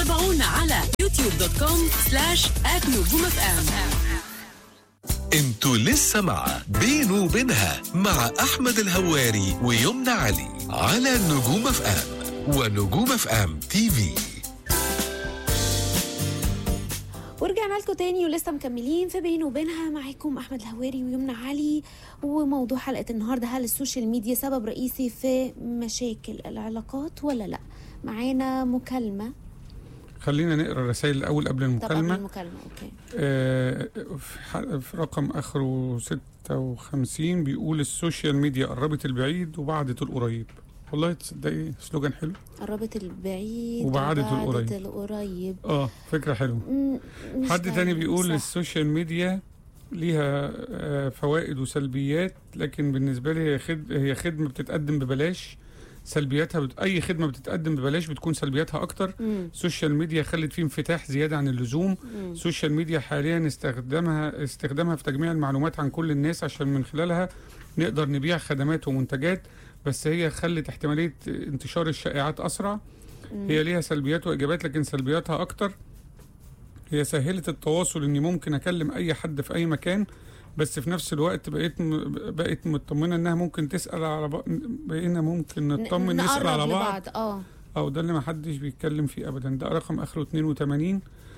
تابعونا على يوتيوب دوت كوم سلاش نجوم اف ام انتوا لسه مع بينه وبينها مع احمد الهواري ويمنى علي على نجوم اف ام ونجوم اف ام تي في ورجعنا لكم تاني ولسه مكملين في بينه وبينها معاكم احمد الهواري ويمنى علي وموضوع حلقه النهارده هل السوشيال ميديا سبب رئيسي في مشاكل العلاقات ولا لا معانا مكالمه خلينا نقرا الرسائل الاول قبل طب قبل المكالمه المكالمه اوكي آه في, ح- في رقم اخره 56 بيقول السوشيال ميديا قربت البعيد وبعدت القريب والله تصدقي سلوجان حلو قربت البعيد وبعدت القريب. القريب اه فكره حلوه مم، مش حد تاني عارف بيقول صح. السوشيال ميديا ليها آه، فوائد وسلبيات لكن بالنسبه لي هي خد هي خدمه بتتقدم ببلاش سلبياتها بت... اي خدمه بتتقدم ببلاش بتكون سلبياتها اكتر مم، السوشيال ميديا خلت فيه انفتاح زياده عن اللزوم مم. السوشيال ميديا حاليا استخدامها استخدامها في تجميع المعلومات عن كل الناس عشان من خلالها نقدر نبيع خدمات ومنتجات بس هي خلت احتماليه انتشار الشائعات اسرع مم. هي ليها سلبيات وايجابيات لكن سلبياتها اكتر هي سهلت التواصل اني ممكن اكلم اي حد في اي مكان بس في نفس الوقت بقيت م... بقيت مطمنه انها ممكن تسال على بعض بقينا ممكن نطمن نسال نقرب على بعض لبعض اه او ده اللي ما حدش بيتكلم فيه ابدا ده رقم اخره 82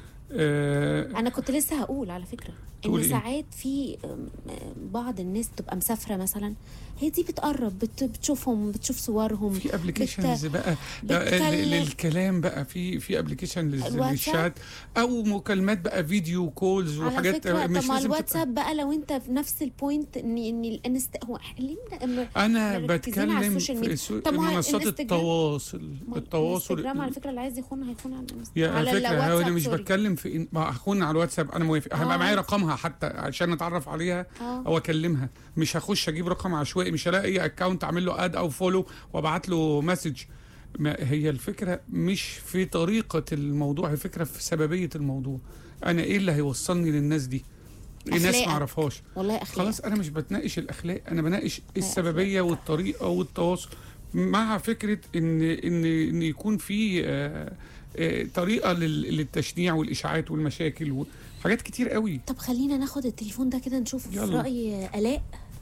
آه انا كنت لسه هقول على فكره ان تقولي إيه؟ ساعات في أم، أم، بعض الناس تبقى مسافره مثلا هي دي بتقرب بت بتشوفهم بتشوف صورهم في ابلكيشنز بقى لا، بتكلم. ل- للكلام بقى في في ابلكيشن الواتساب؟ للشات او مكالمات بقى فيديو كولز على وحاجات فكره مش طب ما لازم تبقى الواتساب بقى لو انت في نفس البوينت ان ان الانست هو ليه من- انا مركزين على بتكلم السوشيال في ميديا. السو... طب ما هو منصات الانستجرام- التواصل ما التواصل الانستجرام على فكره اللي عايز يخون هيخون على الانست يا على على فكره هو الواتساب، انا مش سوري. بتكلم في إن... ما اخون على الواتساب انا موافق هبقى آه. معايا رقمها حتى عشان اتعرف عليها اه او اكلمها مش هخش اجيب رقم عشوائي مش هلاقي اي اكونت اعمل له اد او فولو وابعت له مسج ما هي الفكره مش في طريقه الموضوع هي فكره في سببيه الموضوع انا ايه اللي هيوصلني للناس دي الناس ما أخلاقك. اعرفهاش والله اخلاق خلاص انا مش بتناقش الاخلاق انا بناقش السببيه والطريقه والتواصل مع فكره ان ان ان يكون في آه، آه، طريقه لل- للتشنيع والاشاعات والمشاكل وحاجات كتير قوي طب خلينا ناخد التليفون ده كده نشوف في يلا. راي الاء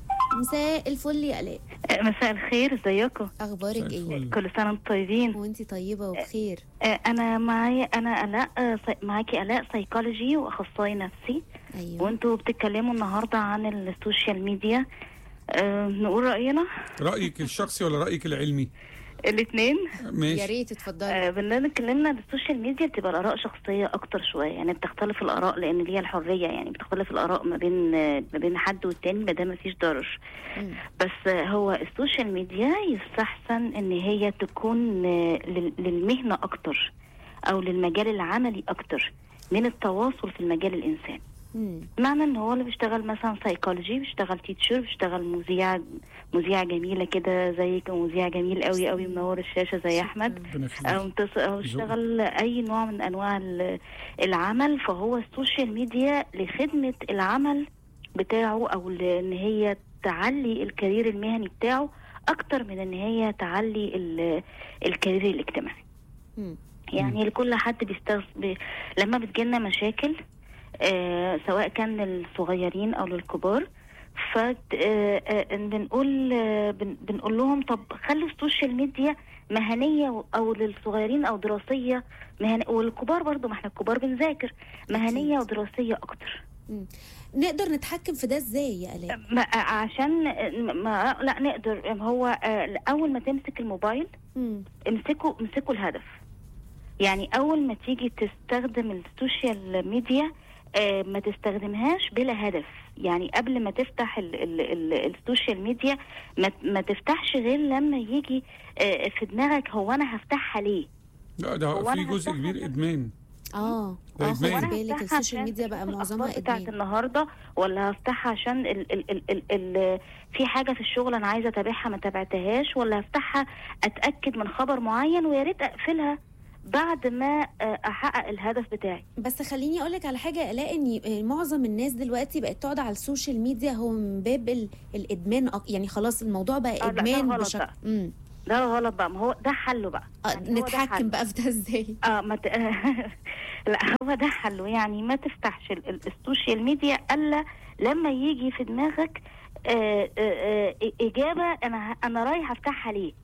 مساء الفل يا الاء مساء الخير ازيكم اخبارك مساء ايه الفل. كل سنه وانتم طيبين وانتي طيبه وبخير آه، انا معايا انا الاء آه، سي- معاكي الاء سيكولوجي واخصائي نفسي ايوه وانتوا بتتكلموا النهارده عن السوشيال ميديا أه نقول راينا رايك الشخصي ولا رايك العلمي الاثنين يا ماشي ريت اتفضلي أه بننا اتكلمنا عن السوشيال ميديا بتبقى الاراء شخصيه اكتر شويه يعني بتختلف الاراء لان ليها الحريه يعني بتختلف الاراء ما بين آه، ما بين حد والتاني ما دام مفيش ضرر مم. بس آه، هو السوشيال ميديا يستحسن ان هي تكون آه، لل- للمهنه اكتر او للمجال العملي اكتر من التواصل في المجال الانساني مم. معنى ان هو اللي بيشتغل مثلا سايكولوجي بيشتغل تيتشر بيشتغل مذيع مذيعه جميله كده زيك مذيع جميل قوي قوي منور الشاشه زي احمد ربنا يخليك. او متص- او اشتغل اي نوع من انواع ال- العمل فهو السوشيال ميديا لخدمه العمل بتاعه او لان هي تعلي الكارير المهني بتاعه اكتر من ان هي تعلي ال- الكارير الاجتماعي مم. يعني لكل حد بيستغ... ب... لما بتجيلنا مشاكل آه سواء كان للصغيرين او للكبار ف آه آه بنقول آه بن... بنقول لهم طب خلوا السوشيال ميديا مهنيه و- او للصغيرين او دراسيه مهن... والكبار برضو ما احنا الكبار بنذاكر مهنيه أكيد. ودراسيه اكتر نقدر نتحكم في ده ازاي يا الاء ما عشان ما لا نقدر هو آه اول ما تمسك الموبايل مم. امسكوا امسكوا الهدف يعني اول ما تيجي تستخدم السوشيال ميديا آه ما تستخدمهاش بلا هدف يعني قبل ما تفتح ال ال ال السوشيال ميديا ما, ما تفتحش غير لما يجي آه في دماغك هو انا هفتحها ليه لا ده هو في أنا جزء هفتحها كبير عشان- ادمان اه ده اه إدمان. خدي أنا بالك هفتحها السوشيال عشان ميديا بقى أشوف معظمها الأخبار بتاعت ادمان النهارده ولا هفتحها عشان ال ال ال ال ال في حاجه في الشغل انا عايزه اتابعها ما تابعتهاش ولا هفتحها اتاكد من خبر معين ويا ريت اقفلها بعد ما آه، احقق الهدف بتاعي بس خليني اقول لك على حاجه الاقي ان معظم الناس دلوقتي بقت تقعد على السوشيال ميديا هو من باب ال- الادمان أك- يعني خلاص الموضوع بقى آه، لا، ده ادمان غلط بشكل بقى. مم. ده غلط بقى ما هو ده حله بقى آه، يعني هو ده نتحكم حله. بقى في ده ازاي اه ما ت... لا هو ده حله يعني ما تفتحش ال- ال- السوشيال ميديا الا لما يجي في دماغك آه آه آه اجابه انا ه- انا رايح افتحها ليه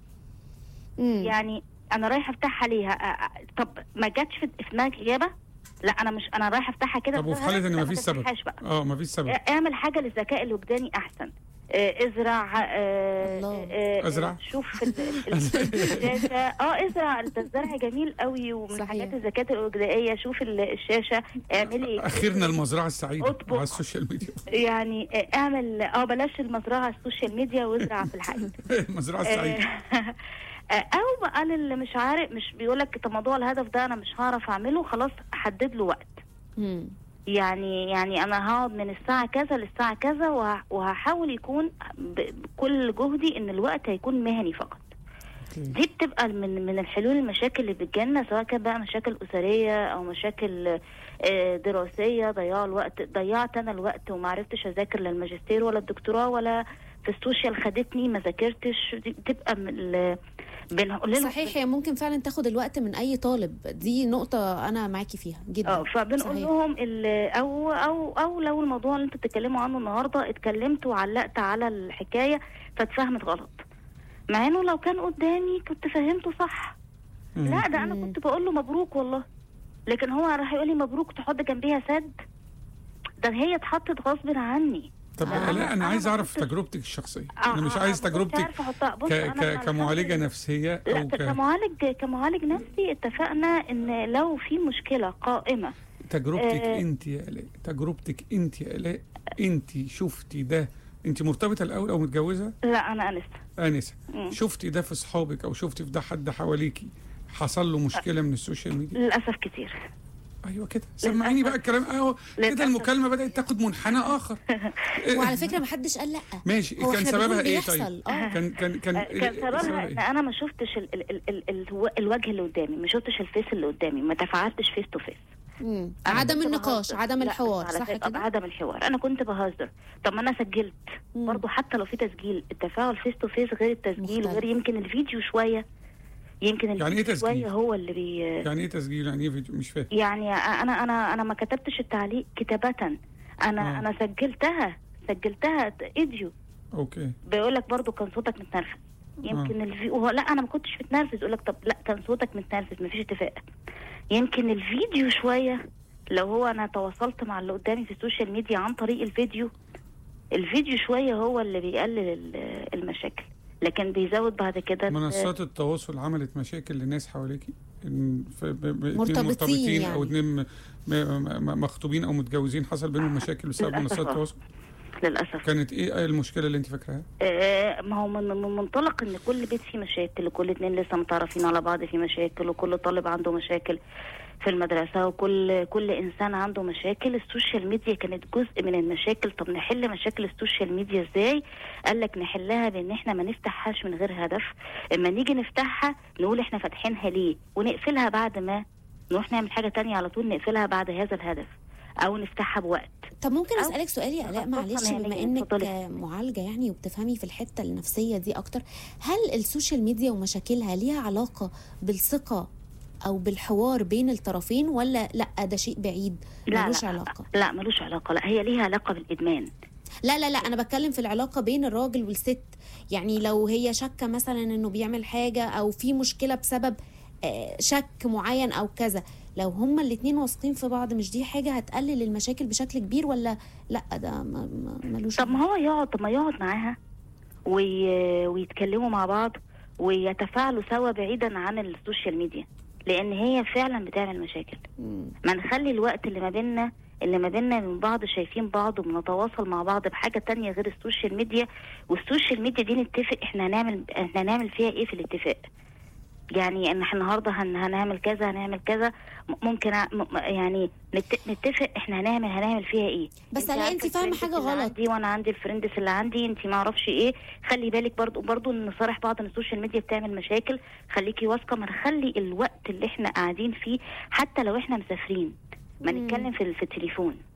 مم. يعني انا رايح افتحها ليه آه، آه، طب ما جاتش في في دماغك اجابه لا انا مش انا رايح افتحها كده طب وفي بغرض، حاله ان لا، ما مفيش سبب تفتحهاش بقى اه مفيش سبب اعمل حاجه للذكاء الوجداني احسن آه، ازرع آه، الله. آه، آه، أزرع؟ شوف ال- ال- الشاشه اه ازرع ده الزرع جميل قوي ومن صحيح. حاجات الذكاء الوجدانيه شوف ال- الشاشه اعملي اخرنا المزرعه السعيده اطبخ. على السوشيال ميديا يعني آه، اعمل اه بلاش المزرعه على السوشيال ميديا وازرع في الحقيقه المزرعه السعيده آه، او بقى اللي مش عارف مش بيقول لك طب موضوع الهدف ده انا مش هعرف اعمله خلاص حدد له وقت مم. يعني يعني انا هقعد من الساعه كذا للساعه كذا وه- وهحاول يكون ب- بكل جهدي ان الوقت هيكون مهني فقط أوكي. دي بتبقى من من الحلول المشاكل اللي بتجيلنا سواء كانت بقى مشاكل اسريه او مشاكل آه، دراسيه ضياع الوقت ضيعت انا الوقت وما عرفتش اذاكر للماجستير ولا الدكتوراه ولا في السوشيال خدتني ما ذاكرتش دي بتبقى من ال- بنقول لهم صحيح هي ممكن فعلا تاخد الوقت من اي طالب دي نقطة انا معاكي فيها جدا اه فبنقول صحيح. لهم ال- او او او لو الموضوع اللي انتوا بتتكلموا عنه النهارده اتكلمت وعلقت على الحكايه فاتفهمت غلط مع انه لو كان قدامي كنت فهمته صح مم. لا ده انا مم. كنت بقول له مبروك والله لكن هو راح يقول لي مبروك تحط جنبيها سد ده هي اتحطت غصب عني طب أنا- لا انا أنا عايز ما اعرف كنتش- تجربتك الشخصيه آه، انا مش آه، عايز ما كنتش تجربتك عارفة أحطها. بص، ك... أنا ك... الحمد كمعالجه لله- نفسيه لا او ك... كمعالج كمعالج نفسي اتفقنا ان لو في مشكله قائمه تجربتك آه. انت يا الاء تجربتك انت يا الاء انت شفتي ده انت مرتبطه الاول او متجوزه لا انا انسه انسه مم. شفتي ده في اصحابك او شفتي في ده حد حواليكي حصل له مشكله من السوشيال ميديا للاسف كتير ايوه كده سمعيني بقى الكلام اهو كده للأسف. المكالمه بدات تاخد منحنى اخر وعلى فكرة ما حدش قال لا ماشي هو كان إحنا سببها بنقول ايه بيحصل. طيب آه. كان كان كان كان سببها ان إيه؟ انا ما شفتش ال ال ال ال ال الوجه اللي قدامي ما شفتش الفيس اللي قدامي ما تفاعلتش فيس تو فيس مم. أنا عدم كنت النقاش بهزر. عدم لا، الحوار على صح فكرة كده عدم الحوار انا كنت بهزر طب ما انا سجلت مم. برضه حتى لو في تسجيل التفاعل فيس تو فيس غير التسجيل مختلف. غير يمكن الفيديو شويه يمكن يعني إيه الفيديو تسجيل؟ شويه هو اللي بي يعني ايه تسجيل يعني ايه فيديو مش فاهم يعني انا انا انا ما كتبتش التعليق كتابه انا آه. انا سجلتها سجلتها فيديو اوكي بيقول لك برضه كان صوتك متنرفز يمكن الفي... وهو لا انا ما كنتش متنرفز يقول لك طب لا كان صوتك متنرفز مفيش اتفاق يمكن الفيديو شويه لو هو انا تواصلت مع اللي قدامي في السوشيال ميديا عن طريق الفيديو الفيديو شويه هو اللي بيقلل ال- المشاكل لكن بيزود بعد كده منصات التواصل عملت مشاكل للناس حواليكي إن ف- ب- ب- اتنين مرتبطين مرتبطين او يعني. اتنين م- م- م- مخطوبين او متجوزين حصل بينهم مشاكل بسبب للأسف منصات آه. التواصل للاسف كانت ايه المشكله اللي انت فاكراها آه، ما هو من من منطلق ان كل بيت فيه مشاكل وكل اتنين لسه متعرفين على بعض فيه مشاكل وكل طالب عنده مشاكل في المدرسة وكل كل إنسان عنده مشاكل السوشيال ميديا كانت جزء من المشاكل طب نحل مشاكل السوشيال ميديا إزاي قال لك نحلها بإن إحنا ما نفتحهاش من غير هدف اما نيجي نفتحها نقول إحنا فاتحينها ليه ونقفلها بعد ما نروح نعمل حاجة تانية على طول نقفلها بعد هذا الهدف أو نفتحها بوقت طب ممكن أو- اسالك سؤال يا الاء خصوصاً معلش يعني بما يعني انك اتفضلي. معالجه يعني وبتفهمي في الحته النفسيه دي اكتر هل السوشيال ميديا ومشاكلها ليها علاقه بالثقه او بالحوار بين الطرفين ولا لا ده شيء بعيد لا ملوش لا علاقه لا ملوش علاقة لا هي ليها علاقة بالإدمان لا لا لا انا بتكلم في العلاقه بين الراجل والست يعني لو هي شاكه مثلا انه بيعمل حاجه او في مشكله بسبب آه، شك معين او كذا لو هما الاتنين واثقين في بعض مش دي حاجه هتقلل المشاكل بشكل كبير ولا لا ده ما- ما- ملوش طب ما هو يقعد طب ما يقعد معاها وي... ويتكلموا مع بعض ويتفاعلوا سوا بعيدا عن السوشيال ميديا لان هي فعلا بتعمل مشاكل مم. ما نخلي الوقت اللي ما بيننا اللي ما بيننا من بعض شايفين بعض وبنتواصل مع بعض بحاجه تانية غير السوشيال ميديا والسوشيال ميديا دي نتفق احنا هنعمل احنا هنعمل فيها ايه في الاتفاق يعني ان احنا النهارده هن... هنعمل كذا هنعمل كذا م- ممكن ع- م... م- يعني نت... نتفق احنا هنعمل هنعمل فيها ايه بس انت الاقي عارفة انت فاهمه الفريندز حاجه اللي غلط عندي وانا عندي الفريندس اللي عندي انت ما اعرفش ايه خلي بالك برضو برضو نصارح بعض ان السوشيال ميديا بتعمل مشاكل خليكي واثقه ما نخلي الوقت اللي احنا قاعدين فيه حتى لو احنا مسافرين ما مم. نتكلم في في التليفون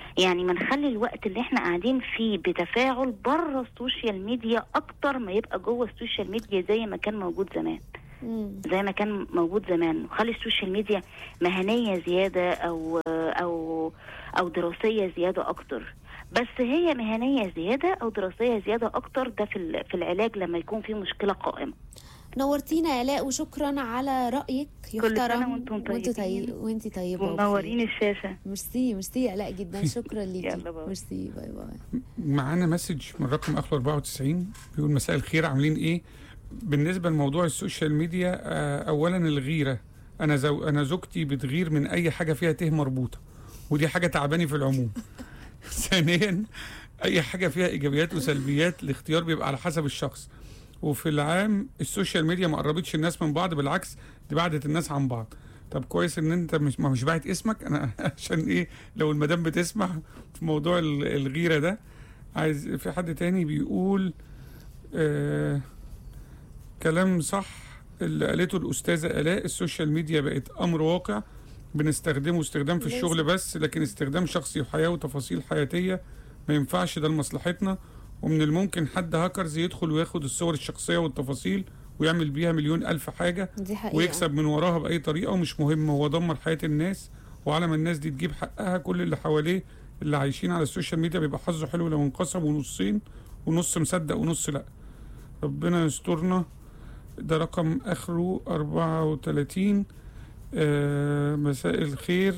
يعني ما نخلي الوقت اللي احنا قاعدين فيه بتفاعل بره السوشيال ميديا اكتر ما يبقى جوه السوشيال ميديا زي ما كان موجود زمان مم. زي ما كان موجود زمان وخلي السوشيال ميديا مهنيه زياده او او او دراسيه زياده اكتر بس هي مهنيه زياده او دراسيه زياده اكتر ده في ال- في العلاج لما يكون في مشكله قائمه نورتينا يا الاء وشكرا على رايك كل سنة يحترم وانتم وانتوا طيبين. طيب وانت طيبه وبخير. منورين الشاشه ميرسي ميرسي يا الاء جدا شكرا ليكي يلا باي. ميرسي باي باي معانا مسج من رقم اخر 94 بيقول مساء الخير عاملين ايه بالنسبه لموضوع السوشيال ميديا آه، اولا الغيره انا زو انا زوجتي بتغير من اي حاجه فيها ته مربوطه ودي حاجه تعباني في العموم ثانيا اي حاجه فيها ايجابيات وسلبيات الاختيار بيبقى على حسب الشخص وفي العام السوشيال ميديا ما قربتش الناس من بعض بالعكس دي بعدت الناس عن بعض طب كويس ان انت مش ما مش باعت اسمك انا عشان ايه لو المدام بتسمع في موضوع ال- الغيره ده عايز في حد تاني بيقول آه كلام صح اللي قالته الأستاذة آلاء السوشيال ميديا بقت أمر واقع بنستخدمه استخدام في لازم. الشغل بس لكن استخدام شخصي وحياة وتفاصيل حياتية ما ينفعش ده لمصلحتنا ومن الممكن حد هاكرز يدخل وياخد الصور الشخصية والتفاصيل ويعمل بيها مليون ألف حاجة دي حقيقه ويكسب من وراها بأي طريقة ومش مهم هو دمر حياة الناس وعلى ما الناس دي تجيب حقها كل اللي حواليه اللي عايشين على السوشيال ميديا بيبقى حظه حلو لو انقسموا نصين ونص مصدق ونص لا ربنا يسترنا ده رقم اخره 34 آه مساء الخير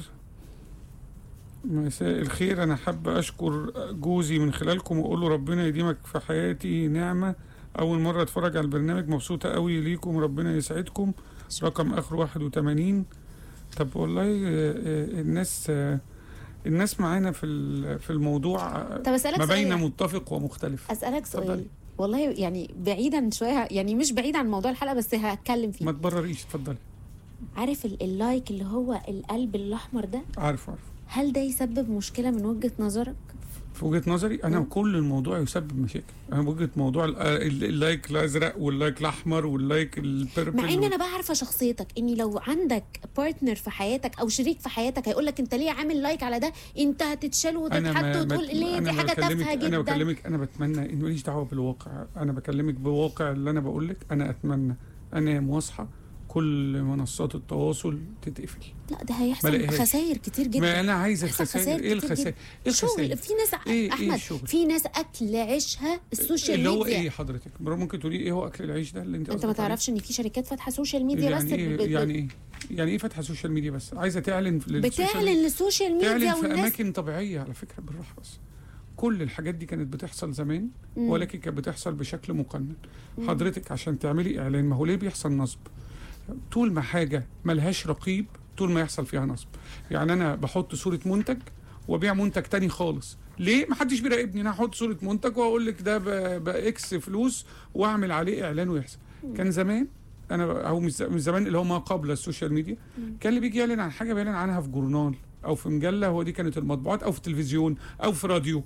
مساء الخير انا حابة اشكر جوزي من خلالكم واقول له ربنا يديمك في حياتي نعمة اول مرة اتفرج على البرنامج مبسوطة قوي ليكم ربنا يسعدكم رقم اخره 81 طب والله آه، آه، الناس آه، الناس معانا في ال- في الموضوع آه، طب اسالك ما بين سؤال متفق ومختلف اسالك سؤال اتفضلي. والله يعني بعيدا شويه يعني مش بعيد عن موضوع الحلقه بس هتكلم فيه ما تبرريش اتفضلي عارف ال- اللايك اللي هو القلب الاحمر ده عارف عارف هل ده يسبب مشكله من وجهه نظرك في وجهه نظري انا مم. كل الموضوع يسبب مشاكل انا وجهه موضوع ال- ال- اللايك الازرق واللايك الاحمر واللايك البيربل مع ان انا بقى عارفه شخصيتك اني لو عندك بارتنر في حياتك او شريك في حياتك هيقول لك انت ليه عامل لايك على ده انت هتتشال انا وتتحط ما وتقول ما- ليه أنا دي حاجه بكلمك- تافهه انا جدا بكلمك انا بتمنى ان ماليش دعوه بالواقع انا بكلمك بواقع اللي انا بقول لك انا اتمنى انام واصحى كل منصات التواصل تتقفل لا ده ما هيحصل لاقيهاش. خسائر كتير جدا ما انا عايز هيحصل الخسائر ايه كتير الخسائر جدا. ايه شغل الخسائر في ناس إيه- إيه احمد الشغل؟ في ناس اكل عيشها السوشيال اللي هو ميديا ايه حضرتك ممكن تقولي ايه هو اكل العيش ده اللي انت انت ما قصدك عليه؟ تعرفش ان في شركات فاتحه سوشيال ميديا بس يعني ب- ايه ب- يعني ايه يعني ايه فاتحه سوشيال ميديا بس عايزه تعلن في للسوشيال بتعلن ميديا. للسوشيال ميديا تعلن في والناس اماكن طبيعيه على فكره بالراحه بس كل الحاجات دي كانت بتحصل زمان مم. ولكن كانت بتحصل بشكل مقنن حضرتك عشان تعملي اعلان ما هو ليه بيحصل نصب طول ما حاجه ملهاش رقيب طول ما يحصل فيها نصب يعني انا بحط صوره منتج وابيع منتج تاني خالص ليه ما حدش بيراقبني انا هحط صوره منتج واقول لك ده ب- باكس فلوس واعمل عليه اعلان ويحصل كان زمان انا او مش ز- من زمان اللي هو ما قبل السوشيال ميديا كان اللي بيجي يعلن عن حاجه بيعلن عنها في جورنال او في مجله هو دي كانت المطبوعات او في التلفزيون او في راديو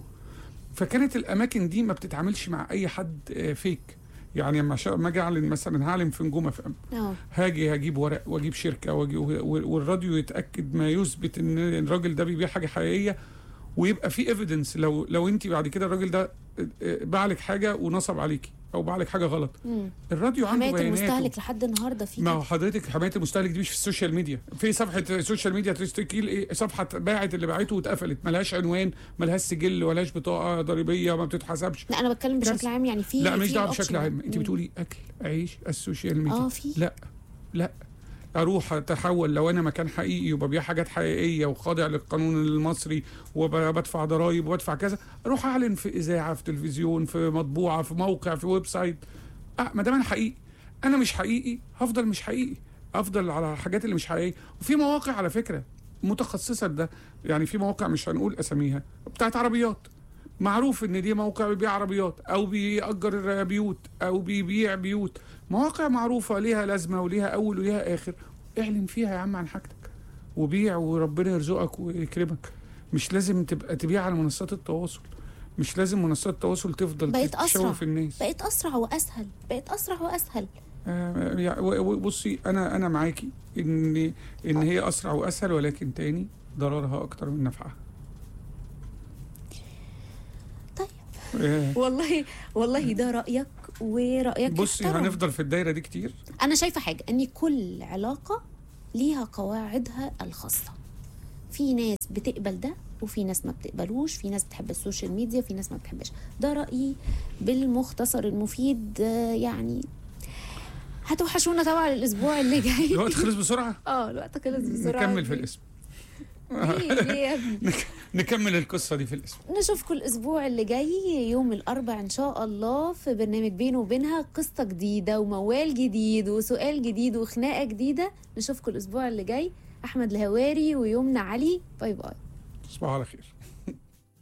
فكانت الاماكن دي ما بتتعاملش مع اي حد آه، فيك يعني لما شا- ما اجي اعلن مثلا هعلن في نجوم اف ام اه هاجي هجيب ورق واجيب شركه واجي و- والراديو يتاكد ما يثبت ان الراجل ده بيبيع حاجه حقيقيه ويبقى في ايفيدنس لو لو انت بعد كده الراجل ده آه، باع لك حاجه ونصب عليكي او باع لك حاجه غلط مم. الراديو عنده حمايه بياناته المستهلك لحد النهارده في ما كده. هو حضرتك حمايه المستهلك دي مش في السوشيال ميديا في صفحه السوشيال ميديا تستكيل ايه صفحه باعت اللي باعته واتقفلت ملهاش عنوان ملهاش سجل ملهاش بطاقه ضريبيه ما بتتحسبش لا انا بتكلم كارثة. بشكل عام يعني في لا ماليش في دعوه option. بشكل عام انت مم. بتقولي اكل عيش السوشيال ميديا اه في لا لا اروح اتحول لو انا مكان حقيقي وببيع حاجات حقيقيه وخاضع للقانون المصري وبدفع ضرائب وبدفع كذا اروح اعلن في اذاعه في تلفزيون في مطبوعه في موقع في ويب سايت آه ما دام انا حقيقي انا مش حقيقي هفضل مش حقيقي افضل على الحاجات اللي مش حقيقيه وفي مواقع على فكره متخصصه لده يعني في مواقع مش هنقول اساميها بتاعت عربيات معروف ان دي موقع بيبيع عربيات او بيأجر بيوت او بيبيع بيوت مواقع معروفة ليها لازمة وليها اول وليها اخر اعلن فيها يا عم عن حاجتك وبيع وربنا يرزقك ويكرمك مش لازم تبقى تبيع على منصات التواصل مش لازم منصات التواصل تفضل بقت أسرع. تشوف الناس بقت اسرع واسهل بقت اسرع واسهل آه، يعني و- و- بصي انا انا معاكي ان ان هي اسرع واسهل ولكن تاني ضررها اكتر من نفعها آه، والله والله ده رايك ورايك بصي يحترم. هنفضل في الدايره دي كتير انا شايفه حاجه ان كل علاقه ليها قواعدها الخاصه في ناس بتقبل ده وفي ناس ما بتقبلوش في ناس بتحب السوشيال ميديا في ناس ما بتحبش ده رايي بالمختصر المفيد آه، يعني هتوحشونا طبعا الاسبوع اللي جاي الوقت خلص بسرعه اه الوقت خلص بسرعه نكمل في الاسم ليه ليه يا ابني نك- نكمل القصه دي في الاسم نشوفكم الاسبوع اللي جاي يوم الاربع ان شاء الله في برنامج بينه وبينها قصه جديده وموال جديد وسؤال جديد وخناقه جديده نشوفكم الاسبوع اللي جاي احمد الهواري ويمنى علي باي باي تصبحوا على خير